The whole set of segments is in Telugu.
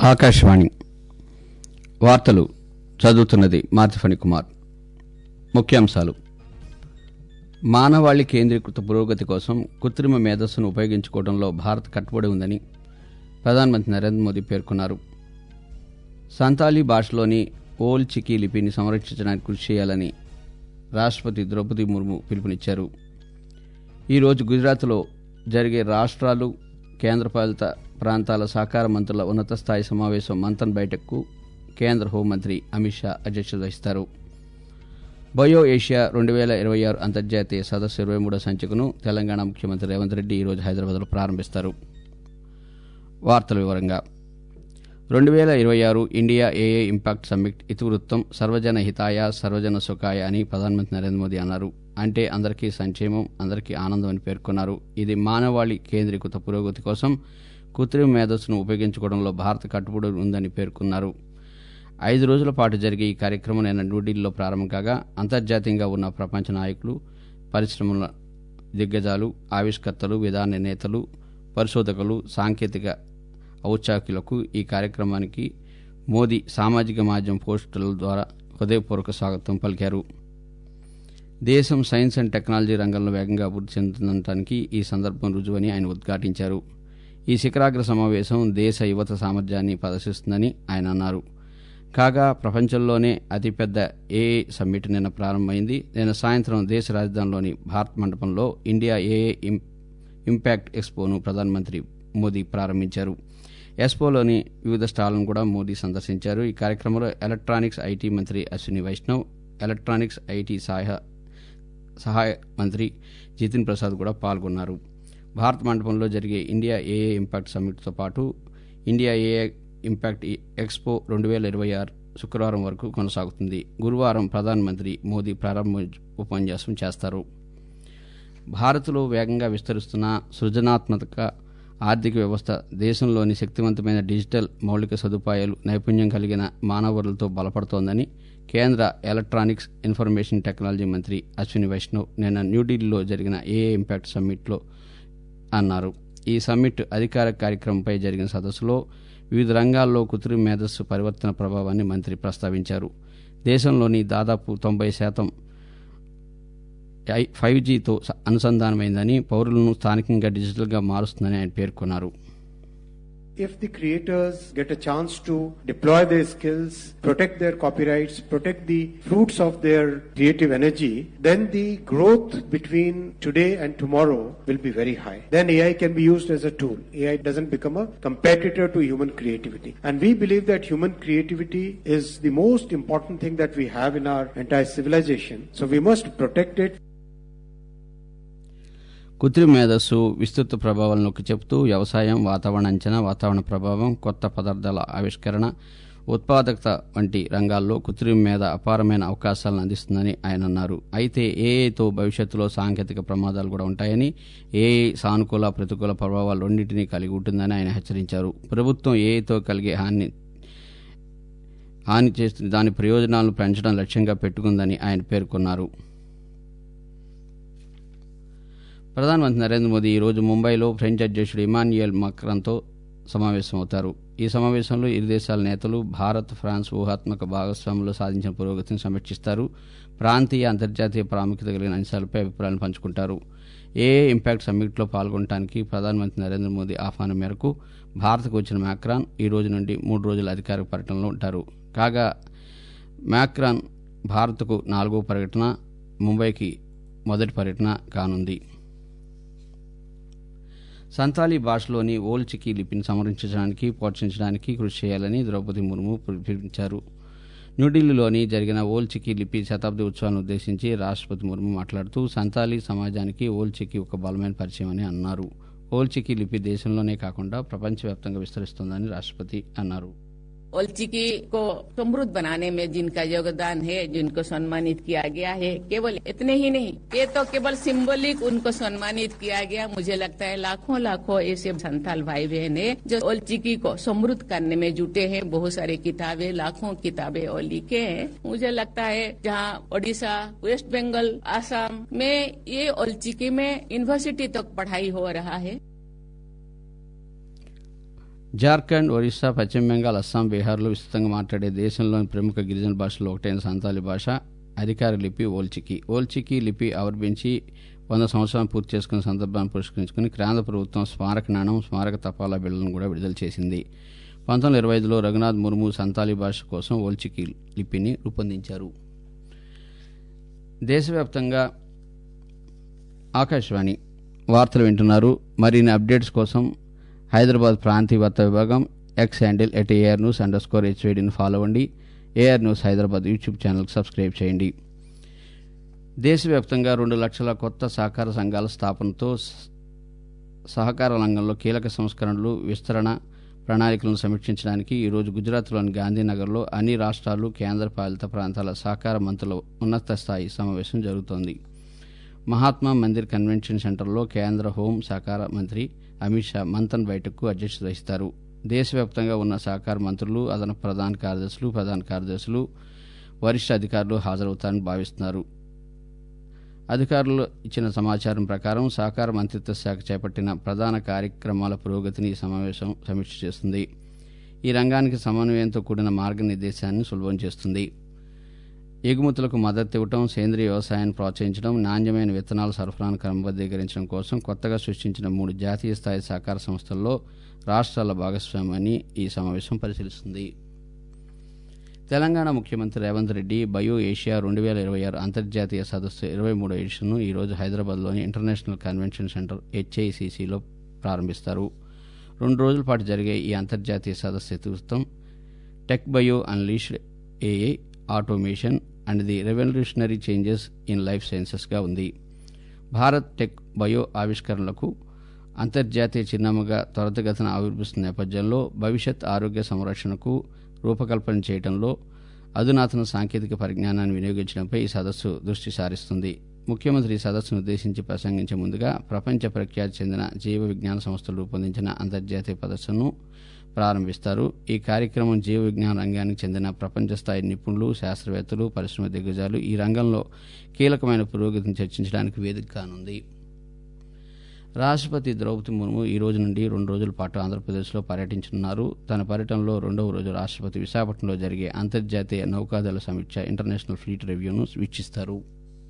ఆకాశవాణి వార్తలు చదువుతున్నది మాతిఫణి కుమార్ ముఖ్యాంశాలు మానవాళి కేంద్రీకృత పురోగతి కోసం కృత్రిమ మేధస్సును ఉపయోగించుకోవడంలో భారత్ కట్టుబడి ఉందని ప్రధానమంత్రి నరేంద్ర మోదీ పేర్కొన్నారు సంతాలీ భాషలోని ఓల్ చికీ లిపిని సంరక్షించడానికి కృషి చేయాలని రాష్ట్రపతి ద్రౌపది ముర్ము పిలుపునిచ్చారు ఈరోజు గుజరాత్లో జరిగే రాష్ట్రాలు కేంద్రపాలిత ప్రాంతాల సహకార మంత్రుల ఉన్నత స్థాయి సమావేశం మంతన్ బైఠక్కు కేంద్ర హోంమంత్రి అమిత్ షా అధ్యక్షత వహిస్తారు బయో ఏషియా రెండు వేల ఇరవై ఆరు అంతర్జాతీయ సదస్సు ఇరవై మూడో సంచికను తెలంగాణ ముఖ్యమంత్రి రేవంత్ రెడ్డి ఈరోజు హైదరాబాద్లో ప్రారంభిస్తారు వార్తల వివరంగా రెండు వేల ఇరవై ఆరు ఇండియా ఏఏ ఇంపాక్ట్ సమ్మిట్ ఇతివృత్తం సర్వజన హితాయ సర్వజన సుఖాయ అని ప్రధానమంత్రి నరేంద్ర మోదీ అన్నారు అంటే అందరికీ సంక్షేమం అందరికీ ఆనందం అని పేర్కొన్నారు ఇది మానవాళి కేంద్రీకృత పురోగతి కోసం కృత్రిమ మేధస్సును ఉపయోగించుకోవడంలో భారత్ కట్టుబడి ఉందని పేర్కొన్నారు ఐదు రోజుల పాటు జరిగే ఈ కార్యక్రమం నిన్న న్యూఢిల్లీలో ప్రారంభం కాగా అంతర్జాతీయంగా ఉన్న ప్రపంచ నాయకులు పరిశ్రమల దిగ్గజాలు ఆవిష్కర్తలు విధాన నిర్ణేతలు పరిశోధకులు సాంకేతిక ఔత్సాహికులకు ఈ కార్యక్రమానికి మోదీ సామాజిక మాధ్యమం పోస్టుల ద్వారా హృదయపూర్వక స్వాగతం పలికారు దేశం సైన్స్ అండ్ టెక్నాలజీ రంగంలో వేగంగా అభివృద్ధి చెందుతుండటానికి ఈ సందర్భం రుజువని ఆయన ఉద్ఘాటించారు ఈ శిఖరాగ్ర సమావేశం దేశ యువత సామర్థ్యాన్ని ప్రదర్శిస్తుందని ఆయన అన్నారు కాగా ప్రపంచంలోనే అతిపెద్ద ఏఏ సమ్మిట్ నిన్న ప్రారంభమైంది నిన్న సాయంత్రం దేశ రాజధానిలోని భారత్ మండపంలో ఇండియా ఏఏ ఇం- ఇంపాక్ట్ ఎక్స్పోను ప్రధానమంత్రి మోదీ ప్రారంభించారు ఎక్స్పోలోని వివిధ స్టాళ్లను కూడా మోదీ సందర్శించారు ఈ కార్యక్రమంలో ఎలక్ట్రానిక్స్ ఐటీ మంత్రి అశ్విని వైష్ణవ్ ఎలక్ట్రానిక్స్ ఐటీ సహాయ సహాయ మంత్రి జితిన్ ప్రసాద్ కూడా పాల్గొన్నారు భారత్ మండపంలో జరిగే ఇండియా ఏఏ ఇంపాక్ట్ సమ్మిట్తో పాటు ఇండియా ఏఏ ఇంపాక్ట్ ఎక్స్పో రెండు వేల ఇరవై ఆరు శుక్రవారం వరకు కొనసాగుతుంది గురువారం ప్రధానమంత్రి మోదీ ప్రారంభ ఉపన్యాసం చేస్తారు భారత్లో వేగంగా విస్తరిస్తున్న సృజనాత్మక ఆర్థిక వ్యవస్థ దేశంలోని శక్తివంతమైన డిజిటల్ మౌలిక సదుపాయాలు నైపుణ్యం కలిగిన మానవరులతో బలపడుతోందని కేంద్ర ఎలక్ట్రానిక్స్ ఇన్ఫర్మేషన్ టెక్నాలజీ మంత్రి అశ్విని వైష్ణవ్ నిన్న న్యూఢిల్లీలో జరిగిన ఏఏ ఇంపాక్ట్ సమ్మిట్లో అన్నారు ఈ సమ్మిట్ అధికారిక కార్యక్రమంపై జరిగిన సదస్సులో వివిధ రంగాల్లో కృత్రిమ మేధస్సు పరివర్తన ప్రభావాన్ని మంత్రి ప్రస్తావించారు దేశంలోని దాదాపు తొంభై శాతం ఫైవ్ జీతో అనుసంధానమైందని పౌరులను స్థానికంగా డిజిటల్గా మారుస్తుందని ఆయన పేర్కొన్నారు If the creators get a chance to deploy their skills, protect their copyrights, protect the fruits of their creative energy, then the growth between today and tomorrow will be very high. Then AI can be used as a tool. AI doesn't become a competitor to human creativity. And we believe that human creativity is the most important thing that we have in our entire civilization. So we must protect it. కృత్రిమ మేధస్సు విస్తృత ప్రభావాలను నొక్కి చెబుతూ వ్యవసాయం వాతావరణ అంచనా వాతావరణ ప్రభావం కొత్త పదార్థాల ఆవిష్కరణ ఉత్పాదకత వంటి రంగాల్లో కృత్రిమ మేధ అపారమైన అవకాశాలను అందిస్తుందని ఆయన అన్నారు అయితే ఏఐతో భవిష్యత్తులో సాంకేతిక ప్రమాదాలు కూడా ఉంటాయని ఏఐ సానుకూల ప్రతికూల ప్రభావాలు రెండింటినీ కలిగి ఉంటుందని ఆయన హెచ్చరించారు ప్రభుత్వం ఏఐతో కలిగే హాని హాని చేస్తుంది దాని ప్రయోజనాలను పెంచడం లక్ష్యంగా పెట్టుకుందని ఆయన పేర్కొన్నారు ప్రధానమంత్రి నరేంద్ర మోదీ ఈ రోజు ముంబైలో ఫ్రెంచ్ అధ్యక్షుడు ఇమాన్యుయల్ మక్రాన్తో సమావేశమవుతారు ఈ సమావేశంలో ఇరు దేశాల నేతలు భారత్ ఫ్రాన్స్ ఊహాత్మక భాగస్వామ్యంలో సాధించిన పురోగతిని సమీక్షిస్తారు ప్రాంతీయ అంతర్జాతీయ ప్రాముఖ్యత కలిగిన అంశాలపై అభిప్రాయాలు పంచుకుంటారు ఏఏ ఇంపాక్ట్ సమ్మిట్లో పాల్గొనడానికి ప్రధానమంత్రి నరేంద్ర మోదీ ఆహ్వానం మేరకు భారత్కు వచ్చిన మ్యాక్రాన్ ఈ రోజు నుండి మూడు రోజుల అధికారిక పర్యటనలో ఉంటారు కాగా మ్యాక్రాన్ భారత్కు నాలుగో పర్యటన ముంబైకి మొదటి పర్యటన కానుంది సంతాలీ భాషలోని ఓల్ చికీ లిపిని సంరక్షించడానికి ప్రోత్సహించడానికి కృషి చేయాలని ద్రౌపది ముర్ము పిలుపునిచ్చారు న్యూఢిల్లీలోని జరిగిన ఓల్ చికీ లిపి శతాబ్ది ఉత్సవాన్ని ఉద్దేశించి రాష్ట్రపతి ముర్ము మాట్లాడుతూ సంతాలీ సమాజానికి ఓల్ చికీ ఒక బలమైన పరిచయం అని అన్నారు ఓల్ చికీ లిపి దేశంలోనే కాకుండా ప్రపంచవ్యాప్తంగా విస్తరిస్తోందని రాష్ట్రపతి అన్నారు ओलचिकी को समृद्ध बनाने में जिनका योगदान है जिनको सम्मानित किया गया है केवल इतने ही नहीं ये तो केवल सिंबलिक उनको सम्मानित किया गया मुझे लगता है लाखों लाखों ऐसे संथाल भाई बहन है जो ओलचिकी को समृद्ध करने में जुटे हैं बहुत सारी किताबें लाखों किताबें और लिखे हैं मुझे लगता है जहाँ ओडिशा वेस्ट बंगाल आसाम में ये ओलचिकी में यूनिवर्सिटी तक पढ़ाई हो रहा है జార్ఖండ్ ఒరిస్సా పశ్చిమ బెంగాల్ అస్సాం బీహార్లో విస్తృతంగా మాట్లాడే దేశంలోని ప్రముఖ గిరిజన భాషల్లో ఒకటైన సంతాలి భాష అధికార లిపి ఓల్చికి ఓల్చికి లిపి ఆవిర్భించి వంద సంవత్సరాలు పూర్తి చేసుకున్న సందర్భాన్ని పురస్కరించుకుని కేంద్ర ప్రభుత్వం స్మారక నాణం స్మారక తపాలా బిళ్లను కూడా విడుదల చేసింది పంతొమ్మిది వందల ఇరవై ఐదులో రఘునాథ్ ముర్ము సంతాలి భాష కోసం ఓల్చికి లిపిని రూపొందించారు దేశవ్యాప్తంగా ఆకాశవాణి వార్తలు వింటున్నారు మరిన్ని అప్డేట్స్ కోసం హైదరాబాద్ ప్రాంతీయ వార్తా విభాగం X handle at AIR news underscore హెచ్వేడిని ఫాలో అవ్వండి ఏఆర్ న్యూస్ హైదరాబాద్ యూట్యూబ్ ఛానల్కి సబ్స్క్రైబ్ చేయండి దేశవ్యాప్తంగా రెండు లక్షల కొత్త సహకార సంఘాల స్థాపనతో స- సహకార రంగంలో కీలక సంస్కరణలు విస్తరణ ప్రణాళికలను సమీక్షించడానికి ఈరోజు గుజరాత్లోని గాంధీనగర్లో అన్ని రాష్ట్రాలు కేంద్ర పాలిత ప్రాంతాల సహకార మంత్రుల ఉన్నత స్థాయి సమావేశం జరుగుతోంది మహాత్మా మందిర్ కన్వెన్షన్ సెంటర్లో కేంద్ర హోం సహకార మంత్రి అమిత్ షా మంతన్ బైఠక్కు అధ్యక్షత వహిస్తారు దేశవ్యాప్తంగా ఉన్న సహకార మంత్రులు అదనపు ప్రధాన కార్యదర్శులు ప్రధాన కార్యదర్శులు వరిష్ఠ అధికారులు హాజరవుతారని భావిస్తున్నారు అధికారులు ఇచ్చిన సమాచారం ప్రకారం సహకార మంత్రిత్వ శాఖ చేపట్టిన ప్రధాన కార్యక్రమాల పురోగతిని ఈ సమావేశం సమీక్ష చేస్తుంది ఈ రంగానికి సమన్వయంతో కూడిన మార్గనిర్దేశాన్ని సులభం చేస్తుంది ఎగుమతులకు మద్దతు ఇవ్వడం సేంద్రీయ వ్యవసాయాన్ని ప్రోత్సహించడం నాణ్యమైన విత్తనాల సరఫరాను క్రమబద్దీకరించడం కోసం కొత్తగా సృష్టించిన మూడు జాతీయ స్థాయి సహకార సంస్థల్లో రాష్ట్రాల భాగస్వామ్యాన్ని ఈ సమావేశం పరిశీలిస్తుంది తెలంగాణ ముఖ్యమంత్రి రేవంత్ రెడ్డి బయో ఏషియా రెండు వేల ఇరవై ఆరు అంతర్జాతీయ సదస్సు ఇరవై మూడో ఎడిషన్ను ఈరోజు హైదరాబాద్లోని ఇంటర్నేషనల్ కన్వెన్షన్ సెంటర్ హెచ్ఐసిసిలో ప్రారంభిస్తారు రెండు రోజుల పాటు జరిగే ఈ అంతర్జాతీయ సదస్సు ఇతివృత్తం tech bio unleashed AI automation and the revolutionary changes in life సైన్సెస్గా ఉంది భారత్ టెక్ బయో ఆవిష్కరణలకు అంతర్జాతీయ చిరునామాగా త్వరితగతిన ఆవిర్భిస్తున్న నేపథ్యంలో భవిష్యత్ ఆరోగ్య సంరక్షణకు రూపకల్పన చేయడంలో అధునాతన సాంకేతిక పరిజ్ఞానాన్ని వినియోగించడంపై ఈ సదస్సు దృష్టి సారిస్తుంది ముఖ్యమంత్రి ఈ సదస్సును ఉద్దేశించి ప్రసంగించే ముందుగా ప్రపంచ ప్రఖ్యాతి చెందిన జీవ విజ్ఞాన సంస్థలు రూపొందించిన అంతర్జాతీయ ప్రదర్శనను ప్రారంభిస్తారు ఈ కార్యక్రమం జీవ విజ్ఞాన రంగానికి చెందిన ప్రపంచ స్థాయి నిపుణులు శాస్త్రవేత్తలు పరిశ్రమ దిగ్గజాలు ఈ రంగంలో కీలకమైన పురోగతిని చర్చించడానికి వేదిక కానుంది రాష్ట్రపతి ద్రౌపది ముర్ము ఈ రోజు నుండి రెండు రోజుల పాటు ఆంధ్రప్రదేశ్లో పర్యటించనున్నారు తన పర్యటనలో రెండవ రోజు రాష్ట్రపతి విశాఖపట్నంలో జరిగే అంతర్జాతీయ నౌకాదళ సమీక్ష ఇంటర్నేషనల్ ఫ్లీట్ రివ్యూను వీక్షిస్తారు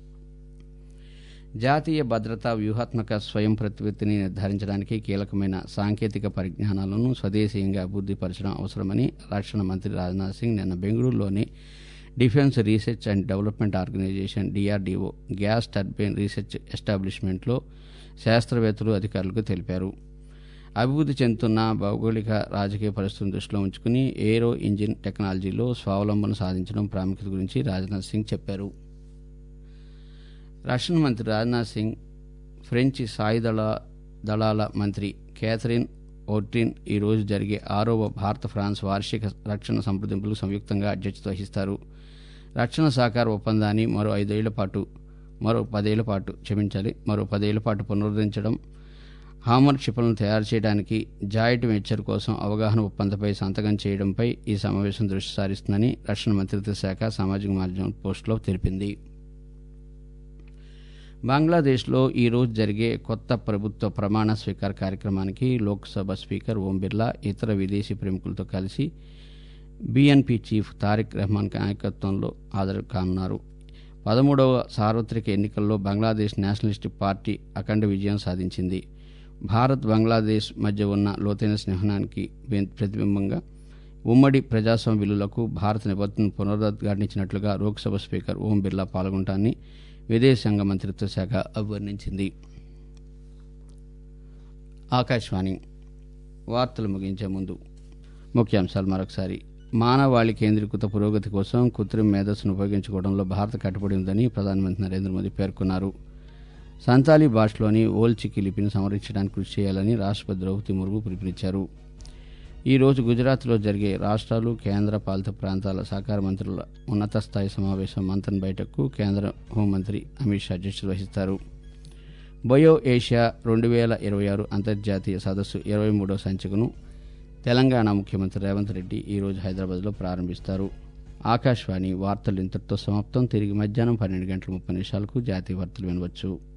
జాతీయ భద్రతా వ్యూహాత్మక స్వయం ప్రతిపత్తిని నిర్ధారించడానికి కీలకమైన సాంకేతిక పరిజ్ఞానాలను స్వదేశీయంగా అభివృద్ధిపరచడం అవసరమని రక్షణ మంత్రి రాజ్నాథ్ సింగ్ నిన్న బెంగళూరులోని defence research and development organisation DRDO gas turbine research ఎస్టాబ్లిష్మెంట్లో శాస్త్రవేత్తలు అధికారులకు తెలిపారు అభివృద్ధి చెందుతున్న భౌగోళిక రాజకీయ పరిస్థితులను దృష్టిలో ఉంచుకుని ఏరో ఇంజిన్ టెక్నాలజీలో స్వావలంబన సాధించడం ప్రాముఖ్యత గురించి రాజ్నాథ్ సింగ్ చెప్పారు రక్షణ మంత్రి రాజ్నాథ్ సింగ్ ఫ్రెంచ్ సాయుధళ దళాల మంత్రి కేథరిన్ ఓర్టిన్ ఈ రోజు జరిగే ఆరవ భారత ఫ్రాన్స్ వార్షిక రక్షణ సంప్రదింపులకు సంయుక్తంగా అధ్యక్షత వహిస్తారు రక్షణ సహకార ఒప్పందాన్ని మరో ఐదేళ్ల పాటు మరో పదేళ్ల పాటు క్షమించాలి మరో పదేళ్ల పాటు పునరుద్ధరించడం హామర్ క్షిపణులను తయారు చేయడానికి జాయింట్ వెంచర్ కోసం అవగాహన ఒప్పందంపై సంతకం చేయడంపై ఈ సమావేశం దృష్టి సారిస్తుందని రక్షణ మంత్రిత్వ శాఖ సామాజిక మాధ్యమం పోస్టులో తెలిపింది బంగ్లాదేశ్లో ఈ రోజు జరిగే కొత్త ప్రభుత్వ ప్రమాణ స్వీకార కార్యక్రమానికి లోక్సభ స్పీకర్ ఓం బిర్లా ఇతర విదేశీ ప్రముఖులతో కలిసి బీఎన్పీ చీఫ్ తారిక్ రెహమాన్ నాయకత్వంలో హాజరు కానున్నారు పదమూడవ సార్వత్రిక ఎన్నికల్లో బంగ్లాదేశ్ నేషనలిస్ట్ పార్టీ అఖండ విజయం సాధించింది భారత్ బంగ్లాదేశ్ మధ్య ఉన్న లోతైన స్నేహానికి బె- ప్రతిబింబంగా ఉమ్మడి ప్రజాస్వామ్య విలువలకు భారత నిబద్ధతను పునరుద్ఘాటించినట్లుగా లోక్సభ స్పీకర్ ఓం బిర్లా పాల్గొంటానని విదేశాంగ మంత్రిత్వ శాఖ అభివర్ణించింది ఆకాశవాణి వార్తలు ముగించే ముందు ముఖ్యాంశాలు మరొకసారి మానవాళి కేంద్రీకృత పురోగతి కోసం కృత్రిమ మేధస్సును ఉపయోగించుకోవడంలో భారత్ కట్టుబడి ఉందని ప్రధానమంత్రి నరేంద్ర మోదీ పేర్కొన్నారు సంతాలీ భాషలోని ఓల్చికి లిపిని సంరక్షించడానికి కృషి చేయాలని రాష్ట్రపతి ద్రౌపది ముర్ము పిలుపునిచ్చారు ఈ రోజు గుజరాత్లో జరిగే రాష్ట్రాలు కేంద్ర పాలిత ప్రాంతాల సహకార మంత్రుల ఉన్నత స్థాయి సమావేశం మంతన్ బయటకు కేంద్ర హోంమంత్రి అమిత్ షా అధ్యక్షత వహిస్తారు బయో ఏషియా రెండు వేల ఇరవై ఆరు అంతర్జాతీయ సదస్సు ఇరవై మూడో సంచికను తెలంగాణ ముఖ్యమంత్రి రేవంత్ రెడ్డి ఈరోజు హైదరాబాద్లో ప్రారంభిస్తారు ఆకాశవాణి వార్తలు ఇంతటితో సమాప్తం తిరిగి మధ్యాహ్నం పన్నెండు గంటల ముప్పై నిమిషాలకు జాతీయ వార్తలు వినవచ్చు